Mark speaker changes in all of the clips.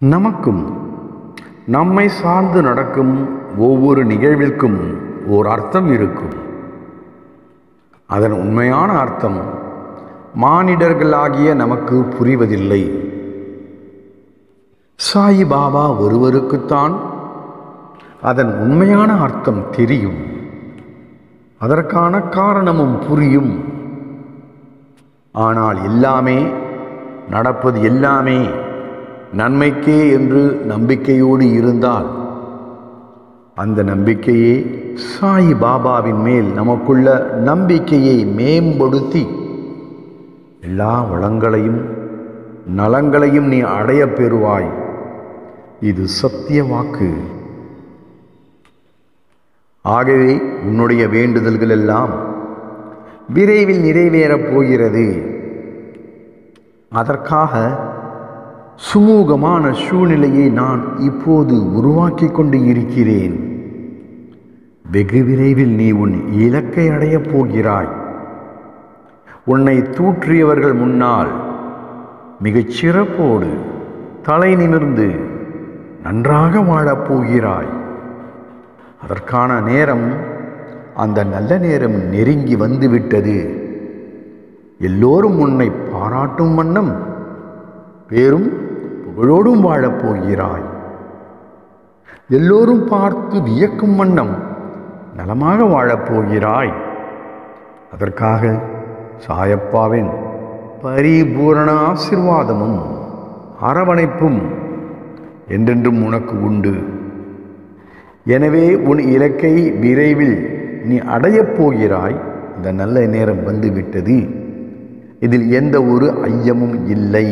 Speaker 1: நமக்கும் நம்மை சார்ந்து நடக்கும் ஒவ்வொரு நிகழ்விற்கும் ஓர் அர்த்தம் இருக்கும் அதன் உண்மையான அர்த்தம் மானிடர்களாகிய நமக்கு புரிவதில்லை சாயி பாபா ஒருவருக்குத்தான் அதன் உண்மையான அர்த்தம் தெரியும் அதற்கான காரணமும் புரியும் ஆனால் எல்லாமே நடப்பது எல்லாமே நன்மைக்கே என்று நம்பிக்கையோடு இருந்தால் அந்த நம்பிக்கையே சாய் பாபாவின் மேல் நமக்குள்ள நம்பிக்கையை மேம்படுத்தி எல்லா வளங்களையும் நலங்களையும் நீ அடையப் பெறுவாய் இது சத்திய வாக்கு ஆகவே உன்னுடைய வேண்டுதல்கள் எல்லாம் விரைவில் நிறைவேறப் போகிறது அதற்காக சுமூகமான சூழ்நிலையை நான் இப்போது உருவாக்கி கொண்டு இருக்கிறேன் வெகு விரைவில் நீ உன் இலக்கை அடையப் போகிறாய் உன்னை தூற்றியவர்கள் முன்னால் மிகச் சிறப்போடு தலை நிமிர்ந்து நன்றாக வாழப் போகிறாய் அதற்கான நேரம் அந்த நல்ல நேரம் நெருங்கி வந்துவிட்டது எல்லோரும் உன்னை பாராட்டும் வண்ணம் பேரும் புகழோடும் வாழப் போகிறாய் எல்லோரும் பார்த்து வியக்கும் வண்ணம் நலமாக வாழப் போகிறாய் அதற்காக சாயப்பாவின் பரிபூரண ஆசிர்வாதமும் அரவணைப்பும் என்றென்றும் உனக்கு உண்டு எனவே உன் இலக்கை விரைவில் நீ அடையப் போகிறாய் இந்த நல்ல நேரம் வந்துவிட்டது இதில் எந்த ஒரு ஐயமும் இல்லை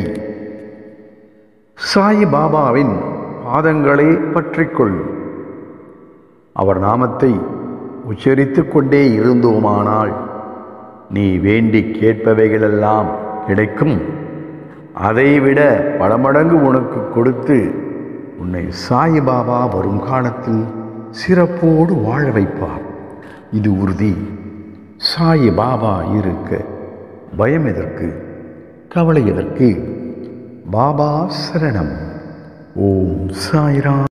Speaker 1: சாய் பாபாவின் பாதங்களை பற்றிக்கொள் அவர் நாமத்தை உச்சரித்து கொண்டே இருந்தோமானால் நீ வேண்டி கேட்பவைகளெல்லாம் கிடைக்கும் அதைவிட பல மடங்கு உனக்கு கொடுத்து உன்னை சாய் பாபா வரும் காலத்தில் சிறப்போடு வாழ வைப்பார் இது உறுதி சாய் பாபா இருக்க பயம் எதற்கு கவலை எதற்கு பாபா சரணம் ஓம் சாய்ராம்